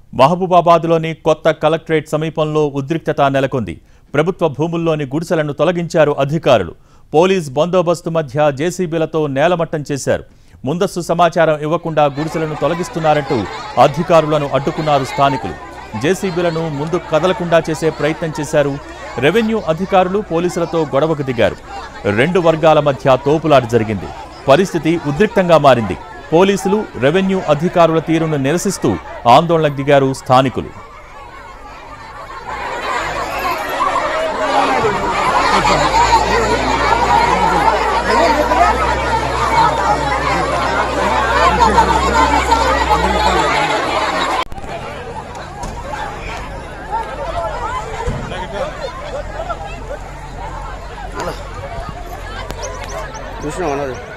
మహబూబాబాద్లోని కొత్త కలెక్టరేట్ సమీపంలో ఉద్రిక్తత నెలకొంది ప్రభుత్వ భూముల్లోని గుడిసెలను తొలగించారు అధికారులు పోలీస్ బందోబస్తు మధ్య జేసీబీలతో నేలమట్టం చేశారు ముందస్తు సమాచారం ఇవ్వకుండా గుడిసెలను తొలగిస్తున్నారంటూ అధికారులను అడ్డుకున్నారు స్థానికులు జేసీబీలను ముందు కదలకుండా చేసే ప్రయత్నం చేశారు రెవెన్యూ అధికారులు పోలీసులతో గొడవకు దిగారు రెండు వర్గాల మధ్య తోపులాట జరిగింది పరిస్థితి ఉద్రిక్తంగా మారింది పోలీసులు రెవెన్యూ అధికారుల తీరును నిరసిస్తూ ఆందోళనకు దిగారు స్థానికులు చూసినాం అన్నది